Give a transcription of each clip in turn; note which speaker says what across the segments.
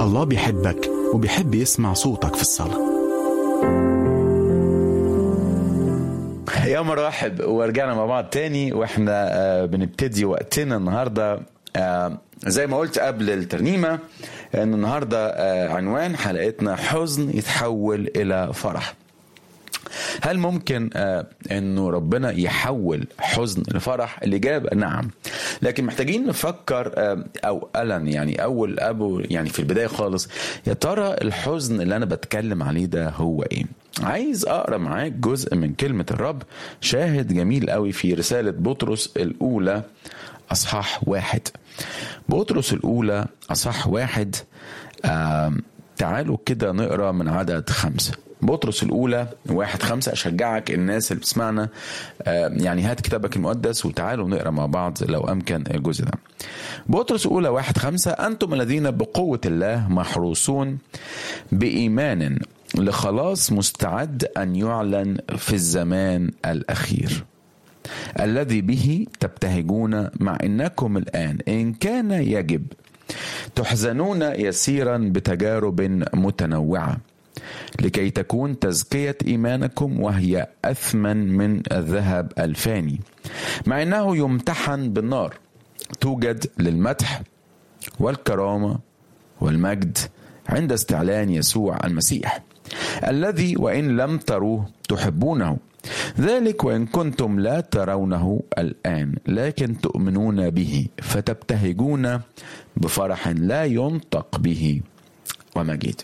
Speaker 1: الله بيحبك وبيحب يسمع صوتك في الصلاة
Speaker 2: يا مرحب ورجعنا مع بعض تاني واحنا آه، بنبتدي وقتنا النهارده آه، زي ما قلت قبل الترنيمه ان النهارده آه، عنوان حلقتنا حزن يتحول الى فرح هل ممكن آه، انه ربنا يحول حزن لفرح الاجابه نعم لكن محتاجين نفكر آه، اولا يعني اول ابو يعني في البدايه خالص يا ترى الحزن اللي انا بتكلم عليه ده هو ايه عايز اقرا معاك جزء من كلمه الرب شاهد جميل قوي في رساله بطرس الاولى اصحاح واحد بطرس الاولى اصحاح واحد آم، تعالوا كده نقرا من عدد خمسه بطرس الأولى واحد خمسة أشجعك الناس اللي بتسمعنا آه، يعني هات كتابك المقدس وتعالوا نقرا مع بعض لو أمكن الجزء ده بطرس الأولى واحد خمسة أنتم الذين بقوة الله محروسون بإيمان لخلاص مستعد أن يعلن في الزمان الأخير الذي به تبتهجون مع انكم الان ان كان يجب تحزنون يسيرا بتجارب متنوعه لكي تكون تزكيه ايمانكم وهي اثمن من الذهب الفاني مع انه يمتحن بالنار توجد للمدح والكرامه والمجد عند استعلان يسوع المسيح الذي وان لم تروه تحبونه ذلك وان كنتم لا ترونه الان لكن تؤمنون به فتبتهجون بفرح لا ينطق به ومجيد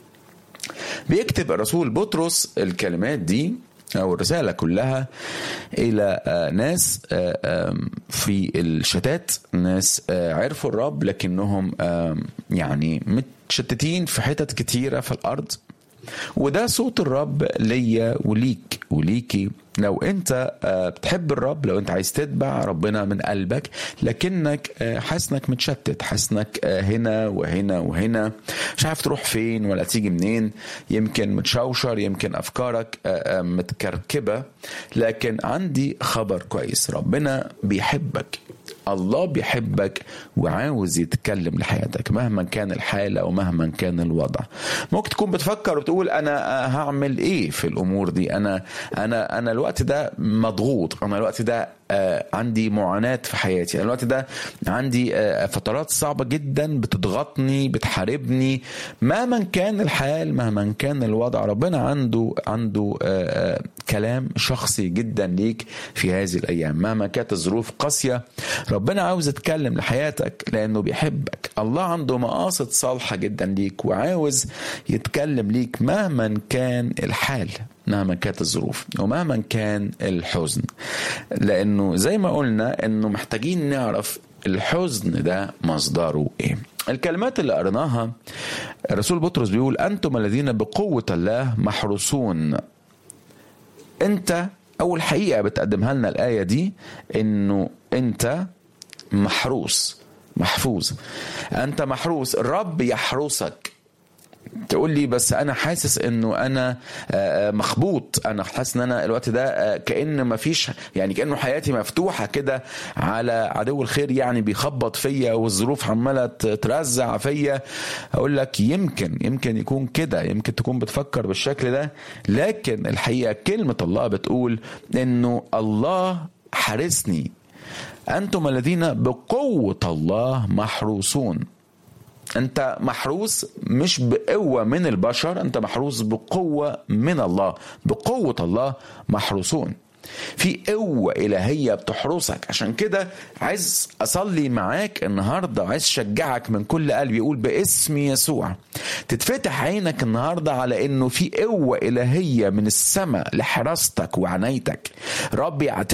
Speaker 2: بيكتب الرسول بطرس الكلمات دي او الرساله كلها الى آه، ناس آه، آم، في الشتات ناس آه، عرفوا الرب لكنهم آم، يعني متشتتين في حتت كتيره في الارض وده صوت الرب ليا وليك وليكي لو انت آه، بتحب الرب لو انت عايز تتبع ربنا من قلبك لكنك آه، حاسس انك متشتت حاسس انك آه، هنا وهنا وهنا مش عارف تروح فين ولا تيجي منين يمكن متشوشر يمكن افكارك آه، آه، متكركبه لكن عندي خبر كويس ربنا بيحبك الله بيحبك وعاوز يتكلم لحياتك مهما كان الحال او مهما كان الوضع ممكن تكون بتفكر وتقول انا هعمل ايه في الامور دي انا انا انا الوقت ده مضغوط انا الوقت ده آه، عندي معاناة في حياتي أنا الوقت ده عندي آه، فترات صعبة جدا بتضغطني بتحاربني مهما كان الحال مهما كان الوضع ربنا عنده عنده آه، آه، كلام شخصي جدا ليك في هذه الأيام مهما كانت الظروف قاسية ربنا عاوز يتكلم لحياتك لأنه بيحبك الله عنده مقاصد صالحة جدا ليك وعاوز يتكلم ليك مهما كان الحال مهما كانت الظروف ومهما كان الحزن لانه زي ما قلنا انه محتاجين نعرف الحزن ده مصدره ايه الكلمات اللي قريناها الرسول بطرس بيقول انتم الذين بقوه الله محروسون انت اول حقيقه بتقدمها لنا الايه دي انه انت محروس محفوظ انت محروس الرب يحرسك تقول لي بس انا حاسس انه انا آه، آه، مخبوط انا حاسس ان انا الوقت ده آه، كان ما فيش يعني كانه حياتي مفتوحه كده على عدو الخير يعني بيخبط فيا والظروف عماله ت- ترزع فيا اقول لك يمكن يمكن يكون كده يمكن تكون بتفكر بالشكل ده لكن الحقيقه كلمه الله بتقول انه الله حارسني انتم الذين بقوه الله محروسون انت محروس مش بقوة من البشر انت محروس بقوة من الله بقوة الله محروسون في قوة إلهية بتحرسك عشان كده عايز أصلي معاك النهاردة عايز أشجعك من كل قلبي يقول باسم يسوع تتفتح عينك النهاردة على إنه في قوة إلهية من السماء لحراستك وعنايتك رب يعتني